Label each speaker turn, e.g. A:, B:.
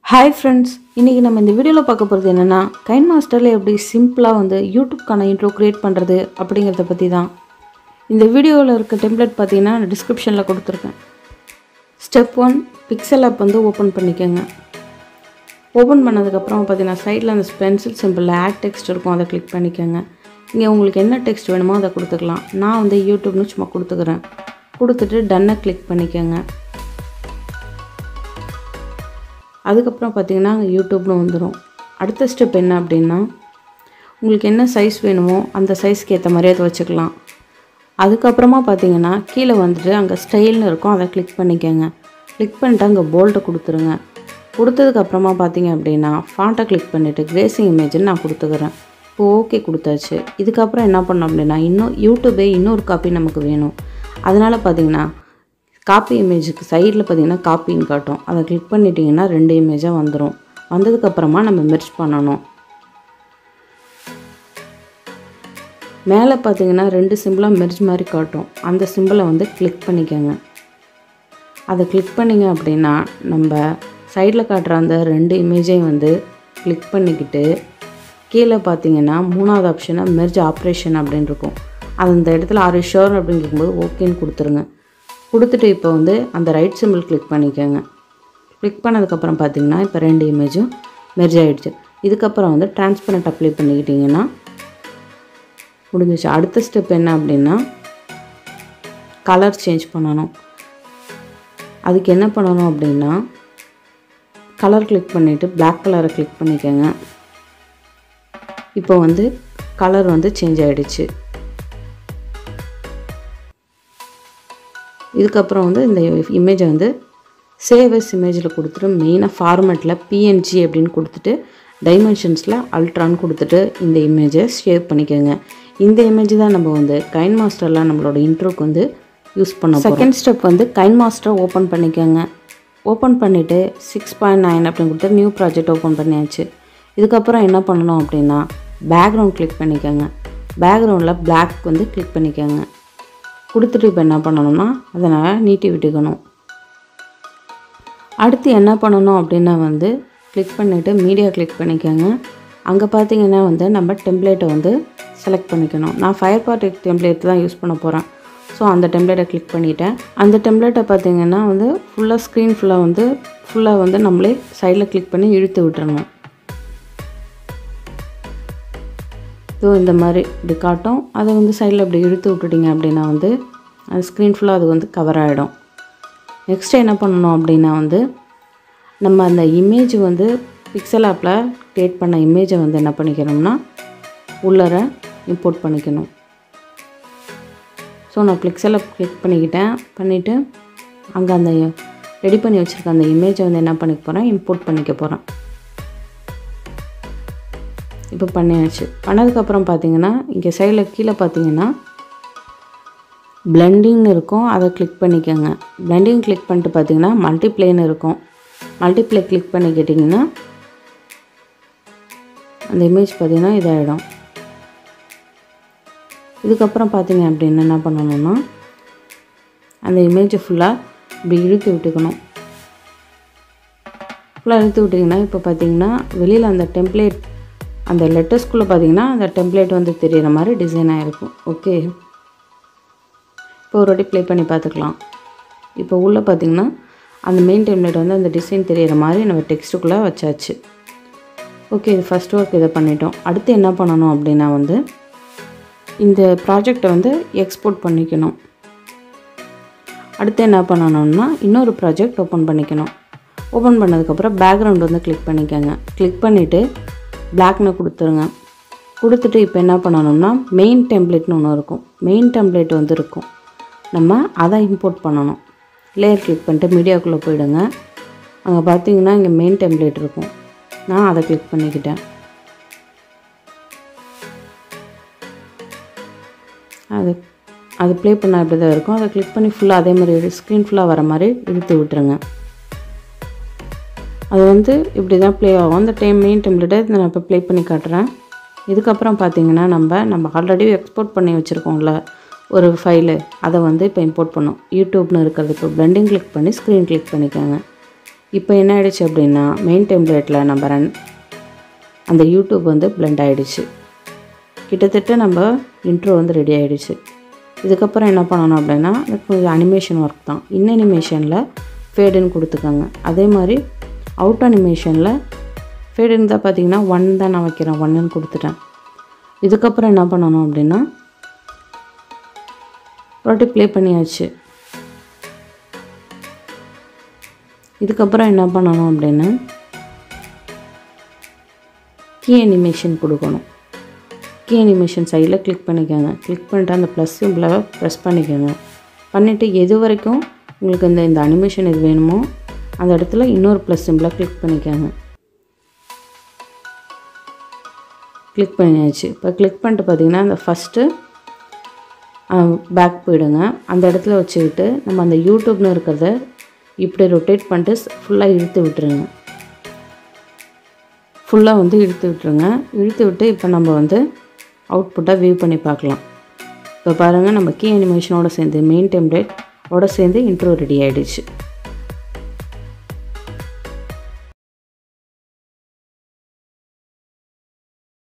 A: hi friends இன்றைக்கி நம்ம இந்த வீடியோவில் பார்க்க போகிறது என்னென்னா கைன் மாஸ்டரில் எப்படி சிம்பிளாக வந்து யூடியூப்க்கான இன்ட்ரோ க்ரியேட் பண்ணுறது அப்படிங்கிறத பற்றி தான் இந்த வீடியோவில் இருக்க டெம்ப்ளேட் பார்த்தீங்கன்னா டிஸ்கிரிப்ஷனில் கொடுத்துருக்கேன் ஸ்டெப் ஒன் பிக்சல் ஆப் வந்து ஓப்பன் பண்ணிக்கோங்க ஓப்பன் பண்ணதுக்கப்புறம் பார்த்தீங்கன்னா சைடில் அந்த பென்சில் சிம்பிளில் ஆட் டெக்ஸ்ட் இருக்கும் அதை கிளிக் பண்ணிக்கோங்க இங்கே உங்களுக்கு என்ன டெக்ஸ்ட் வேணுமோ அதை கொடுத்துக்கலாம் நான் வந்து யூடியூப்னு சும்மா கொடுத்துக்கிறேன் கொடுத்துட்டு டன்னை கிளிக் பண்ணிக்கோங்க அதுக்கப்புறம் பார்த்தீங்கன்னா அங்கே யூடியூப்னு வந்துடும் அடுத்த ஸ்டெப் என்ன அப்படின்னா உங்களுக்கு என்ன சைஸ் வேணுமோ அந்த சைஸ்க்கு ஏற்ற மாதிரி அதை வச்சுக்கலாம் அதுக்கப்புறமா பார்த்தீங்கன்னா கீழே வந்துட்டு அங்கே ஸ்டைல்னு இருக்கும் அதை கிளிக் பண்ணிக்கோங்க கிளிக் பண்ணிட்டு அங்கே போல்ட்டை கொடுத்துருங்க கொடுத்ததுக்கப்புறமா பார்த்தீங்க அப்படின்னா ஃபாண்ட்டை கிளிக் பண்ணிவிட்டு கிரேசிங் இமேஜ்னு நான் கொடுத்துக்கிறேன் இப்போ ஓகே கொடுத்தாச்சு இதுக்கப்புறம் என்ன பண்ணோம் அப்படின்னா இன்னும் யூடியூபே இன்னொரு காப்பி நமக்கு வேணும் அதனால் பார்த்தீங்கன்னா காப்பி இமேஜுக்கு சைடில் பார்த்தீங்கன்னா காப்பின்னு காட்டும் அதை கிளிக் பண்ணிட்டீங்கன்னா ரெண்டு இமேஜாக வந்துடும் வந்ததுக்கப்புறமா நம்ம மெர்ச் பண்ணணும் மேலே பார்த்தீங்கன்னா ரெண்டு சிம்பிளாக மெர்ஜ் மாதிரி காட்டும் அந்த சிம்பிளை வந்து கிளிக் பண்ணிக்கோங்க அதை கிளிக் பண்ணிங்க அப்படின்னா நம்ம சைடில் காட்டுற அந்த ரெண்டு இமேஜையும் வந்து கிளிக் பண்ணிக்கிட்டு கீழே பார்த்தீங்கன்னா மூணாவது ஆப்ஷனாக மெர்ஜ் ஆப்ரேஷன் அப்படின்னு இருக்கும் அது அந்த இடத்துல ஆர் ஷோர் அப்படின்னு கேட்கும்போது ஓகேன்னு கொடுத்துருங்க கொடுத்துட்டு இப்போ வந்து அந்த ரைட் சிம்பிள் கிளிக் பண்ணிக்கோங்க கிளிக் பண்ணதுக்கப்புறம் பார்த்தீங்கன்னா இப்போ ரெண்டு இமேஜும் மெர்ஜ் ஆகிடுச்சு இதுக்கப்புறம் வந்து டிரான்ஸ்பரண்ட் அப்ளை பண்ணிக்கிட்டிங்கன்னா முடிஞ்சிச்சு அடுத்த ஸ்டெப் என்ன அப்படின்னா கலர் சேஞ்ச் பண்ணணும் அதுக்கு என்ன பண்ணணும் அப்படின்னா கலர் கிளிக் பண்ணிவிட்டு பிளாக் கலரை கிளிக் பண்ணிக்கோங்க இப்போ வந்து கலர் வந்து சேஞ்ச் ஆகிடுச்சு இதுக்கப்புறம் வந்து இந்த இமேஜை வந்து சேவஸ் இமேஜில் கொடுத்துட்டு மெயினாக ஃபார்மேட்டில் பிஎன்ஜி அப்படின்னு கொடுத்துட்டு டைமென்ஷன்ஸில் அல்ட்ரான்னு கொடுத்துட்டு இந்த இமேஜை சேவ் பண்ணிக்கோங்க இந்த இமேஜ் தான் நம்ம வந்து கைன் மாஸ்டரில் நம்மளோட இன்ட்ரோக்கு வந்து யூஸ் பண்ண செகண்ட் ஸ்டெப் வந்து கைன் மாஸ்டரை ஓப்பன் பண்ணிக்கோங்க ஓப்பன் பண்ணிவிட்டு சிக்ஸ் பாயிண்ட் நைன் அப்படின்னு கொடுத்து நியூ ப்ராஜெக்ட் ஓப்பன் பண்ணியாச்சு இதுக்கப்புறம் என்ன பண்ணணும் அப்படின்னா பேக்ரவுண்ட் கிளிக் பண்ணிக்கோங்க பேக்ரவுண்டில் பிளாக் வந்து கிளிக் பண்ணிக்கோங்க கொடுத்துட்டு இப்போ என்ன பண்ணணும்னா அதனால் நீட்டி விட்டுக்கணும் அடுத்து என்ன பண்ணணும் அப்படின்னா வந்து கிளிக் பண்ணிவிட்டு மீடியா கிளிக் பண்ணிக்கோங்க அங்கே பார்த்தீங்கன்னா வந்து நம்ம டெம்ப்ளேட்டை வந்து செலக்ட் பண்ணிக்கணும் நான் ஃபயர் பார்ட்டி டெம்ப்ளேட் தான் யூஸ் பண்ண போகிறேன் ஸோ அந்த டெம்ப்ளேட்டை கிளிக் பண்ணிவிட்டேன் அந்த டெம்ப்ளேட்டை பார்த்தீங்கன்னா வந்து ஃபுல்லாக ஸ்க்ரீன் ஃபுல்லாக வந்து ஃபுல்லாக வந்து நம்மளே சைடில் கிளிக் பண்ணி இழுத்து விட்டுறணும் ஸோ இந்த மாதிரி இப்படி காட்டும் அதை வந்து சைடில் இப்படி இழுத்து விட்டுட்டிங்க அப்படின்னா வந்து அது ஸ்க்ரீன் ஃபுல்லாக அது வந்து கவர் ஆகிடும் நெக்ஸ்ட்டு என்ன பண்ணணும் அப்படின்னா வந்து நம்ம அந்த இமேஜ் வந்து பிக்சல் ஆப்பில் க்ரியேட் பண்ண இமேஜை வந்து என்ன பண்ணிக்கணும்னா உள்ளர இம்போர்ட் பண்ணிக்கணும் ஸோ நான் பிக்சலை கிளிக் பண்ணிக்கிட்டேன் பண்ணிவிட்டு அங்கே அந்த ரெடி பண்ணி வச்சுருக்க அந்த இமேஜை வந்து என்ன பண்ணிக்க போகிறேன் இம்போர்ட் பண்ணிக்க போகிறேன் இப்போ பண்ணியாச்சு பண்ணதுக்கப்புறம் பார்த்தீங்கன்னா இங்கே சைடில் கீழே பார்த்தீங்கன்னா பிளெண்டிங்னு இருக்கும் அதை கிளிக் பண்ணிக்கோங்க பிளெண்டிங் கிளிக் பண்ணிட்டு பார்த்தீங்கன்னா மல்டிப்ளேன்னு இருக்கும் மல்டிப்ளே கிளிக் பண்ணிக்கிட்டிங்கன்னா அந்த இமேஜ் பார்த்தீங்கன்னா இதாகிடும் இதுக்கப்புறம் பார்த்தீங்க அப்படின்னு என்ன பண்ணணும்னா அந்த இமேஜை ஃபுல்லாக இப்படி இழுத்து விட்டுக்கணும் ஃபுல்லாக இழுத்து விட்டிங்கன்னா இப்போ பார்த்தீங்கன்னா வெளியில் அந்த டெம்ப்ளேட் அந்த லெட்டர்ஸ்குள்ளே பார்த்தீங்கன்னா அந்த டெம்ப்ளேட் வந்து தெரிகிற மாதிரி டிசைன் ஆகிருக்கும் ஓகே இப்போ ஒரு வாட்டி ப்ளே பண்ணி பார்த்துக்கலாம் இப்போ உள்ளே பார்த்தீங்கன்னா அந்த மெயின் டெம்ப்ளேட் வந்து அந்த டிசைன் தெரிகிற மாதிரி நம்ம டெக்ஸ்ட்டுக்குள்ளே வச்சாச்சு ஓகே இது ஃபஸ்ட் ஒர்க் இதை பண்ணிட்டோம் அடுத்து என்ன பண்ணணும் அப்படின்னா வந்து இந்த ப்ராஜெக்டை வந்து எக்ஸ்போர்ட் பண்ணிக்கணும் அடுத்து என்ன பண்ணணும்னா இன்னொரு ப்ராஜெக்ட் ஓப்பன் பண்ணிக்கணும் ஓப்பன் பண்ணதுக்கப்புறம் பேக்ரவுண்ட் வந்து கிளிக் பண்ணிக்கோங்க கிளிக் பண்ணிவிட்டு பிளாக்னு கொடுத்துருங்க கொடுத்துட்டு இப்போ என்ன பண்ணணும்னா மெயின் டெம்ப்ளேட்னு ஒன்று இருக்கும் மெயின் டெம்ப்ளேட் வந்து இருக்கும் நம்ம அதை இம்போர்ட் பண்ணணும் லேயர் கிளிக் பண்ணிட்டு மீடியாக்குள்ளே போயிடுங்க அங்கே பார்த்தீங்கன்னா இங்கே மெயின் டெம்ப்ளேட் இருக்கும் நான் அதை கிளிக் பண்ணிக்கிட்டேன் அது அது ப்ளே பண்ண அப்படி தான் இருக்கும் அதை கிளிக் பண்ணி ஃபுல்லாக அதே மாதிரி ஸ்க்ரீன் ஃபுல்லாக வர மாதிரி இழுத்து விட்டுருங்க அது வந்து இப்படி தான் ப்ளே ஆகும் அந்த டைம் மெயின் டெம்ப்ளேட்டை நான் இப்போ ப்ளே பண்ணி காட்டுறேன் இதுக்கப்புறம் பார்த்தீங்கன்னா நம்ம நம்ம ஆல்ரெடி எக்ஸ்போர்ட் பண்ணி வச்சுருக்கோம்ல ஒரு ஃபைலு அதை வந்து இப்போ இம்போர்ட் பண்ணோம் யூடியூப்னு இருக்கிறது இப்போ பிளெண்டிங் கிளிக் பண்ணி ஸ்க்ரீன் கிளிக் பண்ணிக்கோங்க இப்போ என்ன ஆயிடுச்சு அப்படின்னா மெயின் டெம்ப்ளேட்டில் நம்ம ரன் அந்த யூடியூப் வந்து blend ஆயிடுச்சு கிட்டத்தட்ட நம்ம இன்ட்ரோ வந்து ரெடி ஆயிடுச்சு இதுக்கப்புறம் என்ன பண்ணணும் அப்படின்னா இது கொஞ்சம் அனிமேஷன் ஒர்க் தான் இன் அனிமேஷனில் ஃபேடுன்னு கொடுத்துக்கோங்க அதே மாதிரி அவுட் அனிமேஷனில் ஃபேடுன்னு தான் பார்த்தீங்கன்னா ஒன் தான் நான் வைக்கிறேன் ஒன்னுன்னு கொடுத்துட்டேன் இதுக்கப்புறம் என்ன பண்ணணும் அப்படின்னா ரொட்டி ப்ளே பண்ணியாச்சு இதுக்கப்புறம் என்ன பண்ணணும் அப்படின்னா கீ அனிமேஷன் கொடுக்கணும் கீ அனிமேஷன் சைடில் கிளிக் பண்ணிக்கோங்க கிளிக் பண்ணிட்டு அந்த ப்ளஸ் சிம்பிளை ப்ரெஸ் பண்ணிக்கோங்க பண்ணிவிட்டு எது வரைக்கும் உங்களுக்கு இந்த இந்த அனிமேஷன் இது வேணுமோ அந்த இடத்துல இன்னொரு ப்ளஸ் சிம்பிளை கிளிக் பண்ணிக்கோங்க கிளிக் பண்ணியாச்சு இப்போ கிளிக் பண்ணிட்டு பார்த்தீங்கன்னா அந்த ஃபஸ்ட்டு பேக் போயிடுங்க அந்த இடத்துல வச்சுக்கிட்டு நம்ம அந்த யூடியூப்னு இருக்கிறத இப்படி ரொட்டேட் பண்ணிட்டு ஃபுல்லாக இழுத்து விட்டுருங்க ஃபுல்லாக வந்து இழுத்து விட்டுருங்க இழுத்து விட்டு இப்போ நம்ம வந்து அவுட்புட்டாக வியூ பண்ணி பார்க்கலாம் இப்போ பாருங்கள் நம்ம கீ அனிமேஷனோட சேர்ந்து மெயின் டெம்ப்ளேட் ஓட சேர்ந்து இன்ட்ரோ ரெடி ஆகிடுச்சு